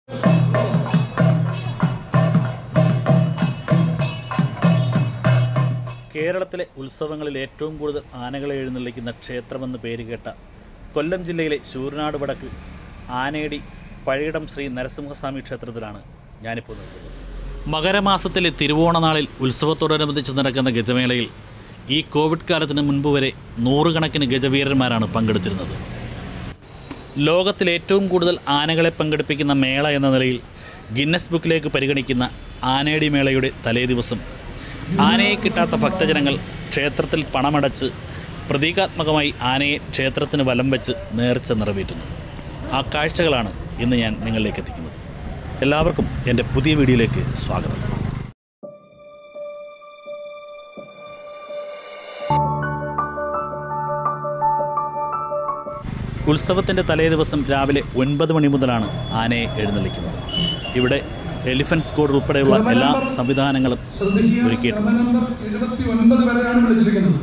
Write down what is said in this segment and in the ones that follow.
കേരളത്തിലെ ഉത്സവങ്ങളിൽ ഏറ്റവും കൂടുതൽ ആനകളെ എഴുന്നള്ളിക്കുന്ന ക്ഷേത്രമെന്ന് പേര് കേട്ട കൊല്ലം ജില്ലയിലെ ശൂരനാട് വടക്ക് ആനേടി പഴയിടം ശ്രീ നരസിംഹസ്വാമി ക്ഷേത്രത്തിലാണ് ഞാനിപ്പോൾ നിൽക്കുന്നത് മകരമാസത്തിലെ തിരുവോണനാളിൽ ഉത്സവത്തോടനുബന്ധിച്ച് നടക്കുന്ന ഗജമേളയിൽ ഈ കോവിഡ് കാലത്തിന് മുൻപ് വരെ നൂറുകണക്കിന് ഗജവീരന്മാരാണ് പങ്കെടുത്തിരുന്നത് ലോകത്തിൽ ഏറ്റവും കൂടുതൽ ആനകളെ പങ്കെടുപ്പിക്കുന്ന മേള എന്ന നിലയിൽ ഗിന്നസ് ബുക്കിലേക്ക് പരിഗണിക്കുന്ന ആനേടി മേളയുടെ തലേ ദിവസം ആനയെ കിട്ടാത്ത ഭക്തജനങ്ങൾ ക്ഷേത്രത്തിൽ പണമടച്ച് പ്രതീകാത്മകമായി ആനയെ ക്ഷേത്രത്തിന് വലം വെച്ച് നേർച്ച നിറവേറ്റുന്നു ആ കാഴ്ചകളാണ് ഇന്ന് ഞാൻ നിങ്ങളിലേക്ക് എത്തിക്കുന്നത് എല്ലാവർക്കും എൻ്റെ പുതിയ വീഡിയോയിലേക്ക് സ്വാഗതം ഉത്സവത്തിൻ്റെ തലേ ദിവസം രാവിലെ ഒൻപത് മണി മുതലാണ് ആനയെ എഴുന്നള്ളിക്കുന്നത് ഇവിടെ എലിഫന്റ് സ്ക്വാഡ് ഉൾപ്പെടെയുള്ള എല്ലാ സംവിധാനങ്ങളും ഒരുക്കിയിട്ടുണ്ട് നമ്പർ എഴുപത്തി ഒൻപത് വരെയാണ് വിളിച്ചിരിക്കുന്നത്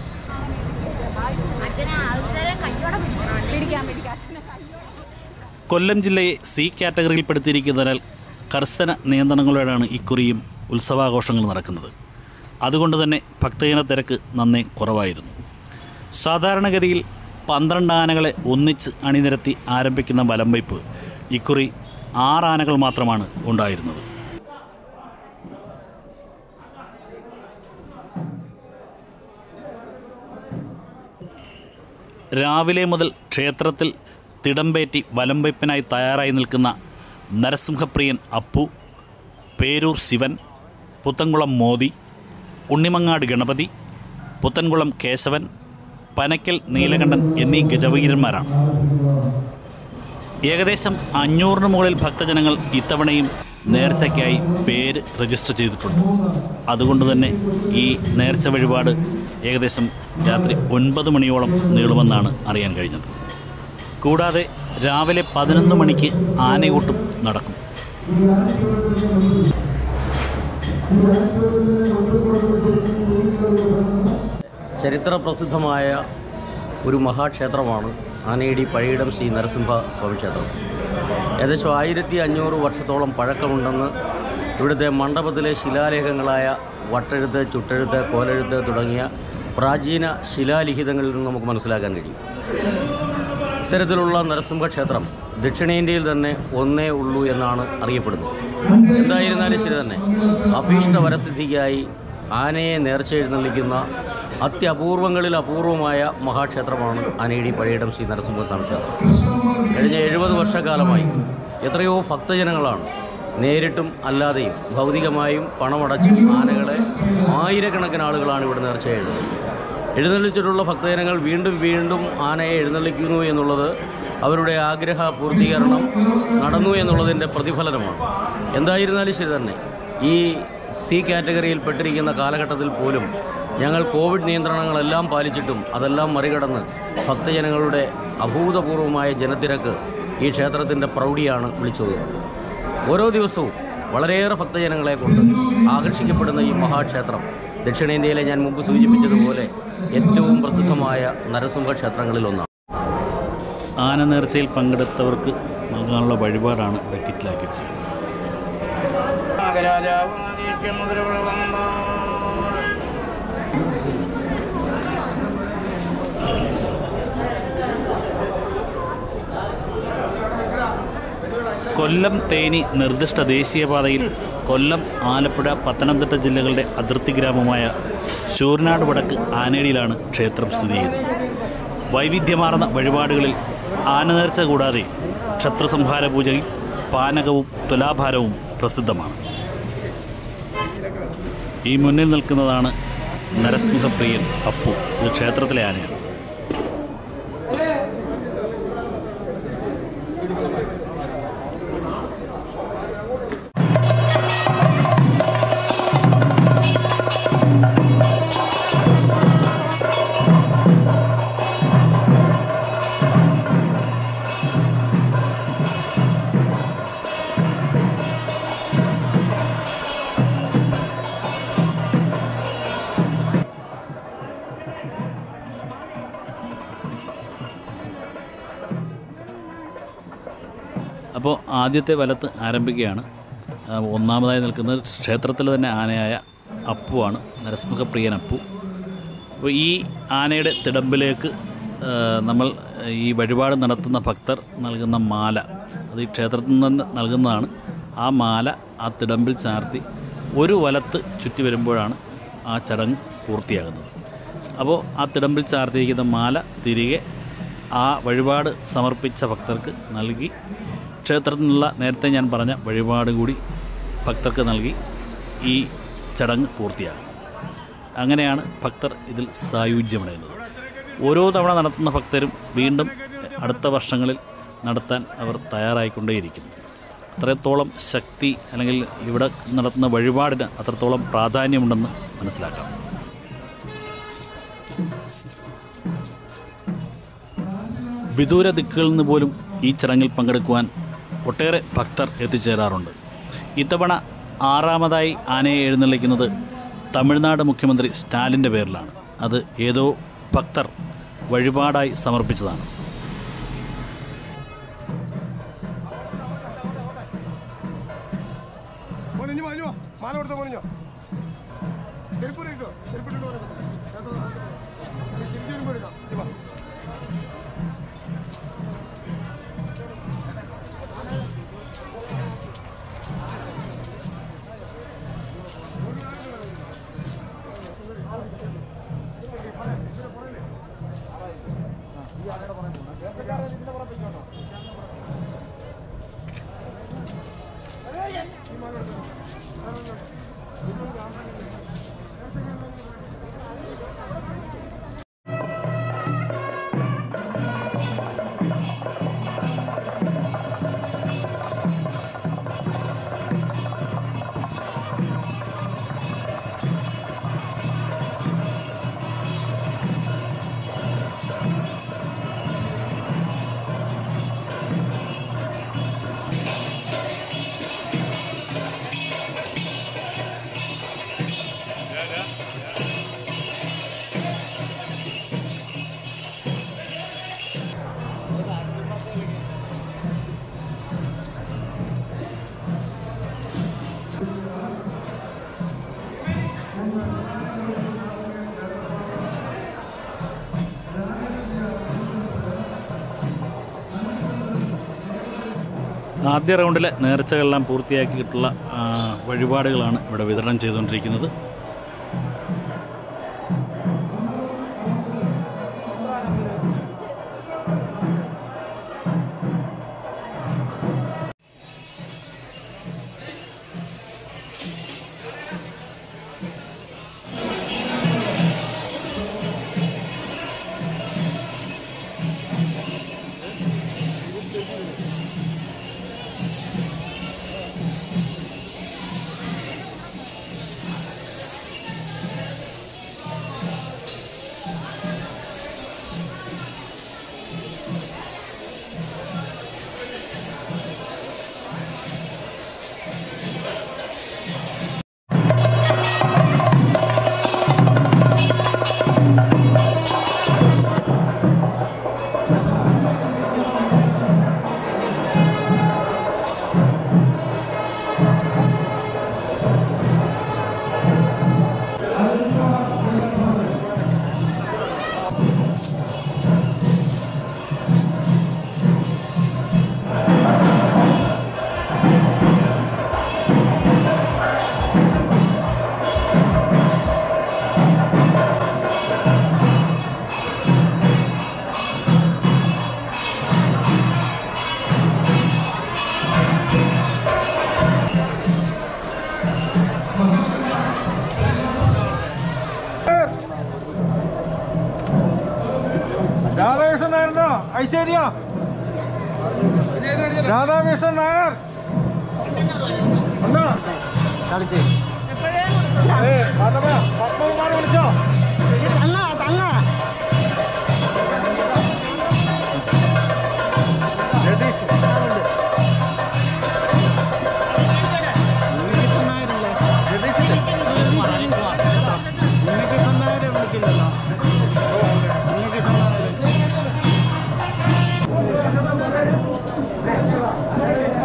അച്ഛനെ ആൾക്കാരെ കയ്യോടെ പിടിക്കണം പിടിക്കാൻ പിടിക്കാൻ അച്ഛനെ കയ്യോടെ കൊല്ലം ജില്ലയെ സി കാറ്റഗറിയിൽപ്പെടുത്തിയിരിക്കുന്നതിനാൽ കർശന നിയന്ത്രണങ്ങളോടെയാണ് ഇക്കുറിയും ഉത്സവാഘോഷങ്ങൾ നടക്കുന്നത് അതുകൊണ്ട് തന്നെ ഭക്തജന തിരക്ക് നന്നേ കുറവായിരുന്നു സാധാരണഗതിയിൽ പന്ത്രണ്ട് ആനകളെ ഒന്നിച്ച് അണിനിരത്തി ആരംഭിക്കുന്ന വലംവയ്പ് ഇക്കുറി ആറ് ആനകൾ മാത്രമാണ് ഉണ്ടായിരുന്നത് രാവിലെ മുതൽ ക്ഷേത്രത്തിൽ തിടമ്പേറ്റി വലംവയ്പ്പിനായി തയ്യാറായി നിൽക്കുന്ന നരസിംഹപ്രിയൻ അപ്പു പേരൂർ ശിവൻ പുത്തൻകുളം മോദി ഉണ്ണിമങ്ങാട് ഗണപതി പുത്തൻകുളം കേശവൻ പനക്കൽ നീലകണ്ഠൻ എന്നീ ഗജവീരന്മാരാണ് ഏകദേശം അഞ്ഞൂറിന് മുകളിൽ ഭക്തജനങ്ങൾ ഇത്തവണയും നേർച്ചയ്ക്കായി പേര് രജിസ്റ്റർ ചെയ്തിട്ടുണ്ട് അതുകൊണ്ട് തന്നെ ഈ നേർച്ച വഴിപാട് ഏകദേശം രാത്രി ഒൻപത് മണിയോളം നീളുമെന്നാണ് അറിയാൻ കഴിഞ്ഞത് കൂടാതെ രാവിലെ പതിനൊന്ന് മണിക്ക് ആനയൂട്ടും നടക്കും ചരിത്ര പ്രസിദ്ധമായ ഒരു മഹാക്ഷേത്രമാണ് ആനയിടി പഴയിടം ശ്രീ നരസിംഹ സ്വാമി ക്ഷേത്രം ഏകദേശം ആയിരത്തി അഞ്ഞൂറ് വർഷത്തോളം പഴക്കമുണ്ടെന്ന് ഇവിടുത്തെ മണ്ഡപത്തിലെ ശിലാലേഖങ്ങളായ വട്ടെഴുത്ത് ചുട്ടെഴുത്ത് കോലെഴുത്ത് തുടങ്ങിയ പ്രാചീന ശിലാലിഖിതങ്ങളിൽ നിന്ന് നമുക്ക് മനസ്സിലാക്കാൻ കഴിയും ഇത്തരത്തിലുള്ള നരസിംഹ ക്ഷേത്രം ദക്ഷിണേന്ത്യയിൽ തന്നെ ഒന്നേ ഉള്ളൂ എന്നാണ് അറിയപ്പെടുന്നത് എന്തായിരുന്നാലും ശരി തന്നെ അഭീഷ്ട വരസിദ്ധിക്കായി ആനയെ നേർച്ച എഴുന്നള്ളിക്കുന്ന അത്യപൂർവങ്ങളിൽ അപൂർവമായ മഹാക്ഷേത്രമാണ് ആനയിടി പഴയിടം ശ്രീ നരസിംഹസ്വാമി ക്ഷേത്രം കഴിഞ്ഞ എഴുപത് വർഷക്കാലമായി എത്രയോ ഭക്തജനങ്ങളാണ് നേരിട്ടും അല്ലാതെയും ഭൗതികമായും പണമടച്ചും ആനകളെ ആയിരക്കണക്കിന് ആളുകളാണ് ഇവിടെ നേർച്ച എഴുതുന്നത് എഴുന്നള്ളിച്ചിട്ടുള്ള ഭക്തജനങ്ങൾ വീണ്ടും വീണ്ടും ആനയെ എഴുന്നള്ളിക്കുന്നു എന്നുള്ളത് അവരുടെ ആഗ്രഹ പൂർത്തീകരണം നടന്നു എന്നുള്ളതിൻ്റെ പ്രതിഫലനമാണ് എന്തായിരുന്നാലും ശരി തന്നെ ഈ സി കാറ്റഗറിയിൽ പെട്ടിരിക്കുന്ന കാലഘട്ടത്തിൽ പോലും ഞങ്ങൾ കോവിഡ് നിയന്ത്രണങ്ങളെല്ലാം പാലിച്ചിട്ടും അതെല്ലാം മറികടന്ന് ഭക്തജനങ്ങളുടെ അഭൂതപൂർവമായ ജനത്തിരക്ക് ഈ ക്ഷേത്രത്തിൻ്റെ പ്രൗഢിയാണ് വിളിച്ചോതുന്നത് ഓരോ ദിവസവും വളരെയേറെ ഭക്തജനങ്ങളെ കൊണ്ട് ആകർഷിക്കപ്പെടുന്ന ഈ മഹാക്ഷേത്രം ദക്ഷിണേന്ത്യയിലെ ഞാൻ മുമ്പ് സൂചിപ്പിച്ചതുപോലെ ഏറ്റവും പ്രസിദ്ധമായ നരസിംഹ ക്ഷേത്രങ്ങളിലൊന്നാണ് ആന നേർച്ചയിൽ പങ്കെടുത്തവർക്ക് നൽകാനുള്ള വഴിപാടാണ് ഇവിടെ കിറ്റിലാക്കി വെച്ചിരിക്കുന്നത് നാഗരാജാവ് ആദിത്യ മുദ്രവിളങ്ങുന്ന കൊല്ലം തേനി നിർദ്ദിഷ്ട ദേശീയപാതയിൽ കൊല്ലം ആലപ്പുഴ പത്തനംതിട്ട ജില്ലകളുടെ അതിർത്തി ഗ്രാമമായ ശൂരനാട് വടക്ക് ആനേടിയിലാണ് ക്ഷേത്രം സ്ഥിതി ചെയ്യുന്നത് വൈവിധ്യമാർന്ന വഴിപാടുകളിൽ ആനനേർച്ച കൂടാതെ ശത്രുസംഹാര പൂജയും പാനകവും തുലാഭാരവും പ്രസിദ്ധമാണ് ഈ മുന്നിൽ നിൽക്കുന്നതാണ് നരസിംഹപ്രിയൻ അപ്പു ഇത് ക്ഷേത്രത്തിലെ ആനയാണ് അപ്പോൾ ആദ്യത്തെ വലത്ത് ആരംഭിക്കുകയാണ് ആ, ഒന്നാമതായി നിൽക്കുന്നത് ക്ഷേത്രത്തിൽ തന്നെ ആനയായ അപ്പുവാണ് നരസിംഹപ്രിയൻ അപ്പു അപ്പോൾ ഈ ആനയുടെ തിടമ്പിലേക്ക് ആ, നമ്മൾ ഈ വഴിപാട് നടത്തുന്ന ഭക്തർ നൽകുന്ന മാല അത് ഈ ക്ഷേത്രത്തിൽ നിന്ന് നൽകുന്നതാണ് ആ മാല ആ തിടമ്പിൽ ചാർത്തി ഒരു വലത്ത് ചുറ്റി വരുമ്പോഴാണ് ആ ചടങ്ങ് പൂർത്തിയാകുന്നത് അപ്പോൾ ആ തിടമ്പിൽ ചാർത്തിയിരിക്കുന്ന മാല തിരികെ ആ വഴിപാട് സമർപ്പിച്ച ഭക്തർക്ക് നൽകി ക്ഷേത്രത്തിൽ നിന്നുള്ള നേരത്തെ ഞാൻ പറഞ്ഞ വഴിപാട് കൂടി ഭക്തർക്ക് നൽകി ഈ ചടങ്ങ് പൂർത്തിയാകും അങ്ങനെയാണ് ഭക്തർ ഇതിൽ സായുജ്യമടയുന്നത് ഓരോ തവണ നടത്തുന്ന ഭക്തരും വീണ്ടും അടുത്ത വർഷങ്ങളിൽ നടത്താൻ അവർ തയ്യാറായിക്കൊണ്ടേയിരിക്കുന്നു അത്രത്തോളം ശക്തി അല്ലെങ്കിൽ ഇവിടെ നടത്തുന്ന വഴിപാടിന് അത്രത്തോളം പ്രാധാന്യമുണ്ടെന്ന് മനസ്സിലാക്കാം വിദൂര ദിക്കുകളിൽ നിന്ന് പോലും ഈ ചടങ്ങിൽ പങ്കെടുക്കുവാൻ ഒട്ടേറെ ഭക്തർ എത്തിച്ചേരാറുണ്ട് ഇത്തവണ ആറാമതായി ആനയെ എഴുന്നള്ളിക്കുന്നത് തമിഴ്നാട് മുഖ്യമന്ത്രി സ്റ്റാലിൻ്റെ പേരിലാണ് അത് ഏതോ ഭക്തർ വഴിപാടായി സമർപ്പിച്ചതാണ് മോനിഞ്ഞു വാ, ഇഞ്ഞു വാ. മാല കൊടുത്തോ മോനിഞ്ഞോ ചെരുപ്പിട്ട് ഇട്ടോ ചെരുപ്പിട്ട് ആദ്യ റൗണ്ടിലെ നേർച്ചകളെല്ലാം പൂർത്തിയാക്കിയിട്ടുള്ള ആ, വഴിപാടുകളാണ് ഇവിടെ വിതരണം ചെയ്തുകൊണ്ടിരിക്കുന്നത് രാധാകൃഷ്ണൻ നായരുണ്ടോ ഐശ്വര്യ രാധാകൃഷ്ണൻ നായർ ഉണ്ടോ? ഏയ്, മാധവ, പത്മകുമാർ വിളിച്ചോ രതീഷ്. രതീഷില്ലേ? ഉണ്ണികൃഷ്ണൻ നായരെ വിളിക്കില്ലല്ലോ ഉണ്ണികൃഷ്ണൻ നായരെ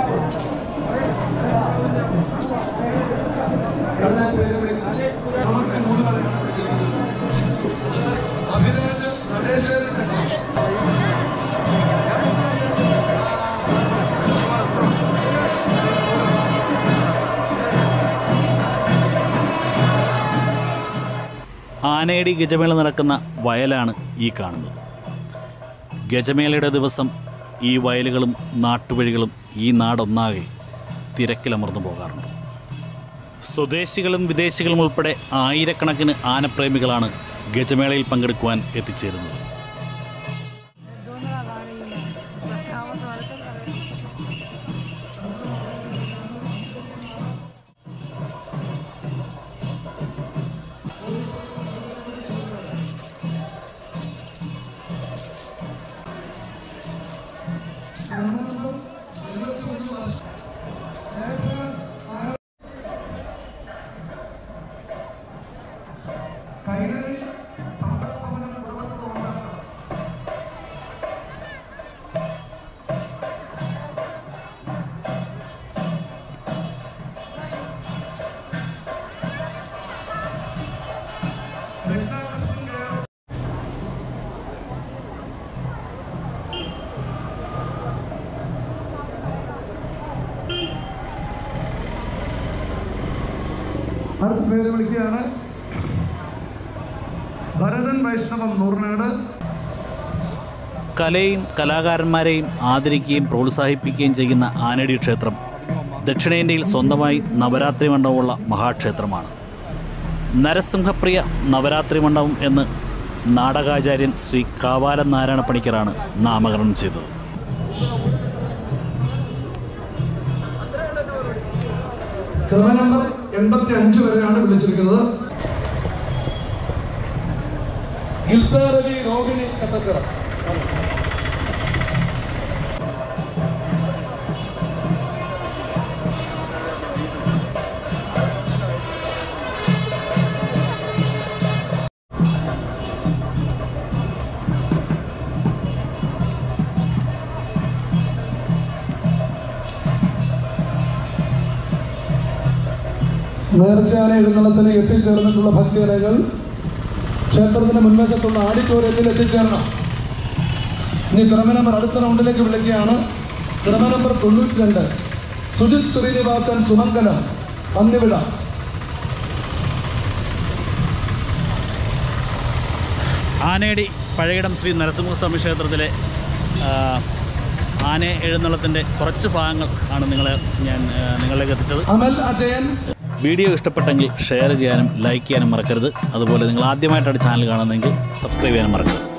ആനയടി ഗജമേള നടക്കുന്ന വയലാണ് ഈ കാണുന്നത് ഗജമേളയുടെ ദിവസം ഈ വയലുകളും നാട്ടുവഴികളും ഈ നാടൊന്നാകെ തിരക്കിലമർന്നു പോകാറുണ്ട് സ്വദേശികളും വിദേശികളും ഉൾപ്പെടെ ആയിരക്കണക്കിന് ആനപ്രേമികളാണ് ഗജമേളയിൽ പങ്കെടുക്കുവാൻ എത്തിച്ചേരുന്നത് അടുത്ത പേര് വിളിക്കുകയാണ് ഭരതൻ വൈഷ്ണവം നൂറിനാട് കലയും കലാകാരന്മാരെയും ആദരിക്കുകയും പ്രോത്സാഹിപ്പിക്കുകയും ചെയ്യുന്ന ആനടി ക്ഷേത്രം ദക്ഷിണേന്ത്യയിൽ സ്വന്തമായി നവരാത്രി മണ്ഡപമുള്ള മഹാക്ഷേത്രമാണ് നരസിംഹപ്രിയ നവരാത്രി മണ്ഡപം എന്ന് നാടകാചാര്യൻ ശ്രീ കാവാലം നാരായണ പണിക്കറാണ് നാമകരണം ചെയ്തത് ക്രമ നമ്പർ എൺപത്തി അഞ്ച് വരെയാണ് വിളിച്ചിരിക്കുന്നത് ഗിൽസാരവി രോഹിണി കത്തച്ചിറ നേർച്ചാന എഴുന്നള്ളത്തിന് എത്തിച്ചേർന്നിട്ടുള്ള ഭക്തജനങ്ങൾ ക്ഷേത്രത്തിന് മുൻവശത്തുള്ള ആഡിറ്റോറിയത്തിൽ എത്തിച്ചേരണം ഇനി ക്രമ നമ്പർ അടുത്ത റൗണ്ടിലേക്ക് വിളിക്കുകയാണ് ക്രമ നമ്പർ തൊണ്ണൂറ്റി രണ്ട് സുജിത് ശ്രീനിവാസൻ സുമംഗലം പന്നിവിട ആനയടി പഴയിടം ശ്രീ നരസിംഹസ്വാമി ക്ഷേത്രത്തിലെ ആ, ആന എഴുന്നള്ളത്തിൻ്റെ കുറച്ച് ഭാഗങ്ങൾ ആണ് നിങ്ങളെ ഞാൻ ആ, നിങ്ങളിലേക്ക് എത്തിച്ചത് അമൽ അജയൻ വീഡിയോ ഇഷ്ടപ്പെട്ടെങ്കിൽ ഷെയർ ചെയ്യാനും ലൈക്ക് ചെയ്യാനും മറക്കരുത് അതുപോലെ നിങ്ങൾ ആദ്യമായിട്ടാണ് ചാനൽ കാണുന്നതെങ്കിൽ സബ്സ്ക്രൈബ് ചെയ്യാനും മറക്കരുത്